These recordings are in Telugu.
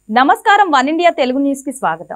నమస్కారం వన్ ఇండియా తెలుగు న్యూస్ కి స్వాగతం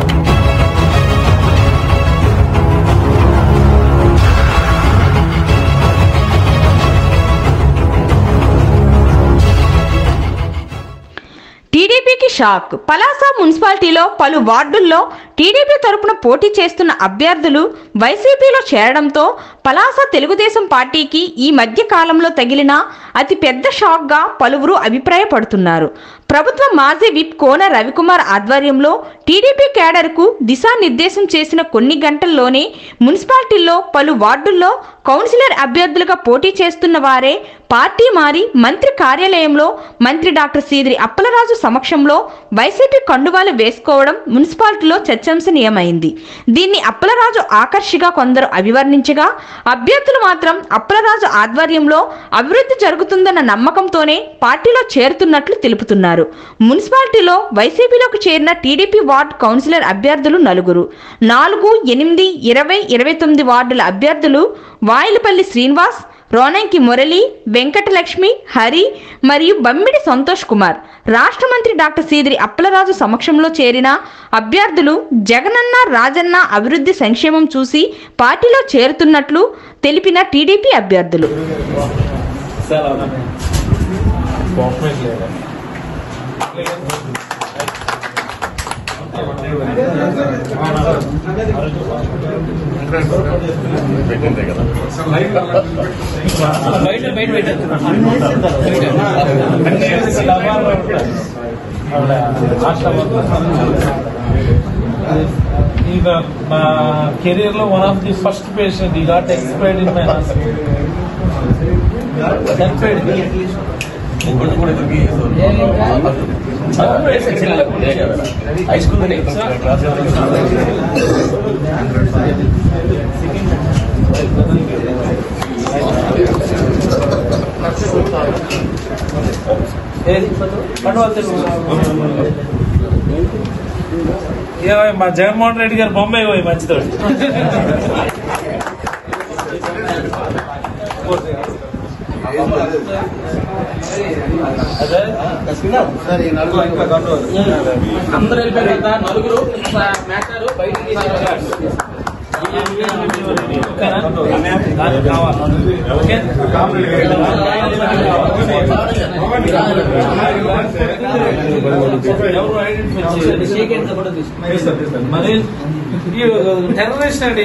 టీడీపీకి షాక్ పలాస మున్సిపాలిటీలో పలు వార్డుల్లో టీడీపీ తరపున పోటీ చేస్తున్న అభ్యర్థులు వైసీపీలో చేరడంతో పలాస తెలుగుదేశం పార్టీకి ఈ మధ్య కాలంలో తగిలిన అతి పెద్ద షాక్గా పలువురు అభిప్రాయపడుతున్నారు ప్రభుత్వ మాజీ విప్ కోన రవికుమార్ ఆధ్వర్యంలో టీడీపీ కేడర్కు దిశానిర్దేశం చేసిన కొన్ని గంటల్లోనే మున్సిపాలిటీల్లో పలు వార్డుల్లో కౌన్సిలర్ అభ్యర్థులుగా పోటీ చేస్తున్న వారే పార్టీ మారి మంత్రి కార్యాలయంలో మంత్రి డాక్టర్ సీదిరి అప్పలరాజు సమక్షంలో వైసీపీ కండువాలు వేసుకోవడం మున్సిపాలిటీలో చర్చంశనీయమైంది దీన్ని అప్పలరాజు ఆకర్షిగా కొందరు అభివర్ణించగా అభ్యర్థులు మాత్రం అప్పలరాజు ఆధ్వర్యంలో అభివృద్ధి జరుగుతుందన్న నమ్మకంతోనే పార్టీలో చేరుతున్నట్లు తెలుపుతున్నారు మున్సిపాలిటీలో వైసీపీలోకి చేరిన టీడీపీ వార్డు కౌన్సిలర్ అభ్యర్థులు నలుగురు నాలుగు ఎనిమిది ఇరవై ఇరవై తొమ్మిది వార్డుల అభ్యర్థులు వాయిలపల్లి శ్రీనివాస్ రోనంకి మురళి వెంకటలక్ష్మి హరి మరియు బమ్మిడి సంతోష్ కుమార్ రాష్ట్ర మంత్రి డాక్టర్ సీదిరి అప్పలరాజు సమక్షంలో చేరిన అభ్యర్థులు జగనన్న రాజన్న అభివృద్ధి సంక్షేమం చూసి పార్టీలో చేరుతున్నట్లు తెలిపిన టీడీపీ అభ్యర్థులు పెట్టిందే కదా బయట బయట పెట్టదు ಈಗ ಕೆರಿಯರ್ లో one of the first patient he got expired in my hospital expired ఇంకొకటి కూడా ఇద్దరికి హై స్కూల్ క్లాస్ మా జగన్మోహన్ రెడ్డి గారు బొంబాయి పోయి మంచితోటి అదే అందరూ వెళ్ళిపోయారు కదా నలుగురు మ్యాటర్ బయటికి తీసుకెళ్ళారు దానికి కావాలి ఓకే ఎవరు ఐడెంటిఫై చేయాలి మరి టెర్రరిస్ట్ అండి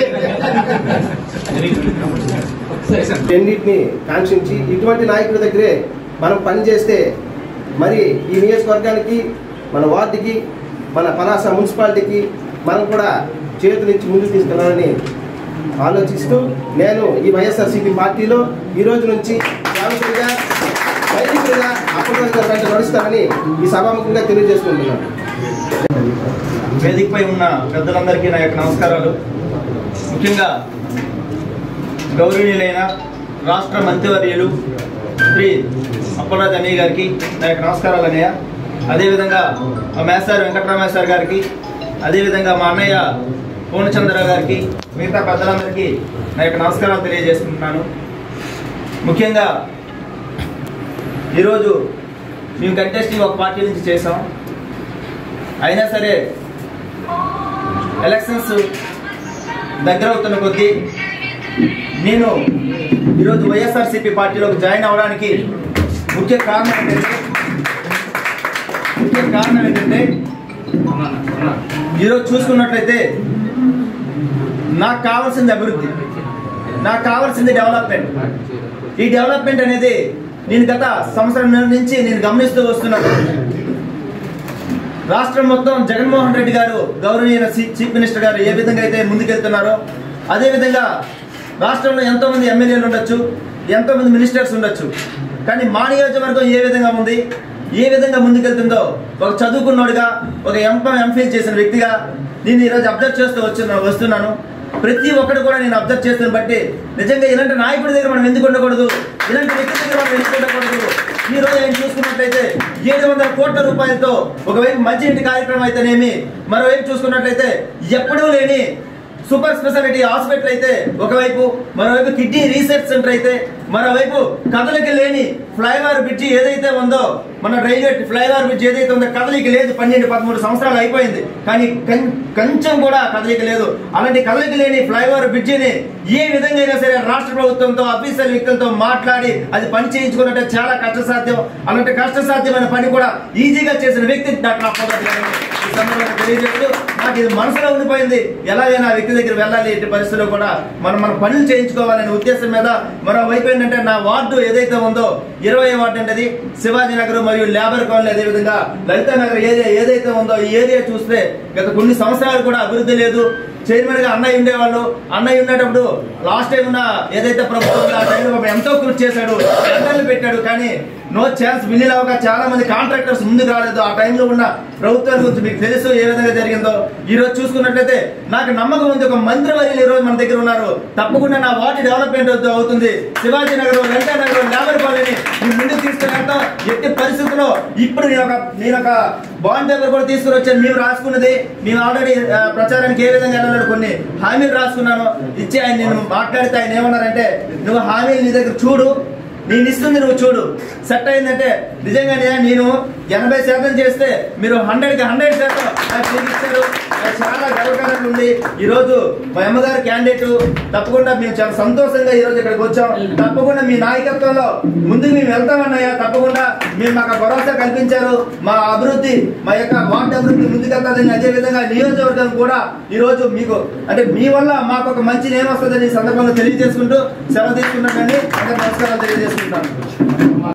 రెండింటిని కాంక్షించి ఇటువంటి నాయకుడి దగ్గరే మనం పనిచేస్తే మరి ఈ నియోజకవర్గానికి మన వార్డుకి మన పలాస మున్సిపాలిటీకి మనం కూడా చేతులిచ్చి ముందుకు తీసుకెళ్లాలని ఆలోచిస్తూ నేను ఈ వైఎస్ఆర్సీపీ పార్టీలో ఈ రోజు నుంచి సేవకుడిగా సైనికుడిగా అప్పటి గారి వెంట నడుస్తానని ఈ సభాముఖంగా తెలియజేసుకుంటున్నాను వేదికపై ఉన్న పెద్దలందరికీ నా యొక్క నమస్కారాలు ముఖ్యంగా గౌరవనీయులైన రాష్ట్ర మంత్రివర్యులు శ్రీ అప్పలరాజు అన్నయ్య గారికి నా యొక్క నమస్కారాలు అన్నయ్య అదేవిధంగా మా మేసారు వెంకటరామేశ్వర గారికి అదేవిధంగా మా అన్నయ్య పూర్ణచంద్ర గారికి మిగతా పెద్దలందరికీ నా యొక్క నమస్కారాలు తెలియజేసుకుంటున్నాను ముఖ్యంగా ఈరోజు మేము కంటెస్టింగ్ ఒక పార్టీ నుంచి చేసాం అయినా సరే ఎలక్షన్స్ దగ్గర అవుతున్న కొద్దీ నేను ఈరోజు వైఎస్ఆర్సీపీ పార్టీలోకి జాయిన్ అవ్వడానికి ముఖ్య కారణం ఏంటంటే ముఖ్య కారణం ఏంటంటే ఈరోజు చూసుకున్నట్లయితే నాకు కావాల్సింది అభివృద్ధి నాకు కావాల్సింది డెవలప్మెంట్ ఈ డెవలప్మెంట్ అనేది నేను గత సంవత్సరం నుంచి నేను గమనిస్తూ వస్తున్నాను రాష్ట్రం మొత్తం జగన్మోహన్ రెడ్డి గారు గౌరవనీయ చీఫ్ మినిస్టర్ గారు ఏ విధంగా అయితే ముందుకెళ్తున్నారో అదే విధంగా రాష్ట్రంలో ఎంతో మంది ఎమ్మెల్యేలు ఉండొచ్చు ఎంతో మంది మినిస్టర్స్ ఉండొచ్చు కానీ మా నియోజకవర్గం ఏ విధంగా ఉంది ఏ విధంగా ముందుకెళ్తుందో ఒక చదువుకున్నోడుగా ఒక ఎంపం ఎంఫిల్ చేసిన వ్యక్తిగా నేను ఈరోజు అబ్జర్వ్ చేస్తూ వచ్చున్నా వస్తున్నాను ప్రతి ఒక్కరు కూడా నేను అబ్జర్వ్ చేస్తున్న బట్టి నిజంగా ఇలాంటి నాయకుడి దగ్గర మనం ఎందుకు ఉండకూడదు ఇలాంటి వ్యక్తి దగ్గర మనం ఎందుకు ఉండకూడదు ఈ రోజు ఆయన చూసుకున్నట్లయితే ఏడు వందల కోట్ల రూపాయలతో ఒకవైపు మంచి ఇంటి కార్యక్రమం అయితేనేమి మరోవైపు చూసుకున్నట్లయితే ఎప్పుడూ లేని సూపర్ స్పెషాలిటీ హాస్పిటల్ అయితే ఒకవైపు మరోవైపు కిడ్నీ రీసెర్చ్ సెంటర్ అయితే మరోవైపు కదలిక లేని ఫ్లైఓవర్ బ్రిడ్జి ఏదైతే ఉందో మన రైల్వే ఫ్లైఓవర్ బ్రిడ్జ్ ఏదైతే ఉందో కదలిక లేదు పన్నెండు పదమూడు సంవత్సరాలు అయిపోయింది కానీ కం- కొంచెం కూడా కదలిక లేదు అలాంటి కదలిక లేని ఫ్లైఓవర్ బ్రిడ్జిని ఏ విధంగా అయినా సరే రాష్ట్ర ప్రభుత్వంతో అఫీషియల్ వ్యక్తులతో మాట్లాడి అది పని చేయించుకున్నట్టే చాలా కష్టసాధ్యం అలాంటి కష్టసాధ్యమైన పని కూడా ఈజీగా చేసిన వ్యక్తి డాక్టర్ అప్పలరాజు గారు. ఈ సందర్భంగా తెలియజేస్తూ నాకు ఇది మనసులో ఉండిపోయింది ఎలాగైనా ఆ వ్యక్తి దగ్గర వెళ్ళాలి ఎట్టి పరిస్థితుల్లో కూడా మనం మన పనులు చేయించుకోవాలనే ఉద్దేశం మీద మరోవైపు ఏంటంటే నా వార్డు ఏదైతే ఉందో ఇరవై వార్డు అంటే అది శివాజీ నగర్ మరియు లేబర్ కాలనీ అదే విధంగా లలిత నగర్ ఏరియా ఏదైతే ఉందో ఈ ఏరియా చూస్తే గత కొన్ని సంవత్సరాలు కూడా అభివృద్ధి లేదు చైర్మన్ గా అన్నయ్య ఉండేవాళ్ళు అన్నయ్య ఉండేటప్పుడు లాస్ట్ టైం ఉన్న ఏదైతే ప్రభుత్వం ఉందో ఆ టైంలో పాపం ఎంతో కృషి చేశాడు ఎండలు పెట్టాడు కానీ నో ఛాన్స్ వినిలవక చాలా మంది కాంట్రాక్టర్స్ ముందుకు రాలేదు ఆ టైంలో ఉన్న ప్రభుత్వాల గురించి మీకు తెలుసు ఏ విధంగా జరిగిందో ఈ రోజు చూసుకున్నట్లయితే నాకు నమ్మకం ఉంది ఒక మంత్రివర్యులు ఈ రోజు మన దగ్గర ఉన్నారు తప్పకుండా నా వార్డు డెవలప్మెంట్ అవుతూ- అవుతుంది శివాజీ నగర్ వెంకట నగర్ లేబర్ కాలనీ మీ ముందుకు తీసుకుని ఎట్టి పరిస్థితుల్లో ఇప్పుడు నేను ఒక నేను ఒక బాండ్ పేపర్ కూడా తీసుకుని వచ్చాను మేము రాసుకున్నది మేము ఆల్రెడీ ప్రచారానికి ఏ విధంగా వెళ్ళాలని కొన్ని హామీలు రాసుకున్నాను ఇచ్చి ఆయన నేను మాట్లాడితే ఆయన ఏమన్నారంటే నువ్వు హామీలు నీ దగ్గర చూడు నేను ఇస్తుంది నువ్వు చూడు సెట్ అయిందంటే నిజంగానే నేను ఎనభై శాతం చేస్తే మీరు హండ్రెడ్ కి హండ్రెడ్ శాతం నాకు చేయించారు నాకు చాలా గర్వకారంగా ఉంది ఈ రోజు మా అమ్మగారు క్యాండిడేట్ తప్పకుండా మేము చాలా సంతోషంగా ఈ రోజు ఇక్కడికి వచ్చాం తప్పకుండా మీ నాయకత్వంలో ముందుకు మేము వెళ్తామన్నయ్యా తప్పకుండా మీరు మాకు భరోసా కల్పించారు మా అభివృద్ధి మా యొక్క వార్డు అభివృద్ధి ముందుకెళ్తాదని అదే విధంగా నియోజకవర్గం కూడా ఈ రోజు మీకు అంటే మీ వల్ల మాకు ఒక మంచి నేమ్ వస్తుందని ఈ సందర్భంగా తెలియజేసుకుంటూ సెలవు తీసుకున్నానండి అందరూ నమస్కారాలు తెలియజేసుకుంటాను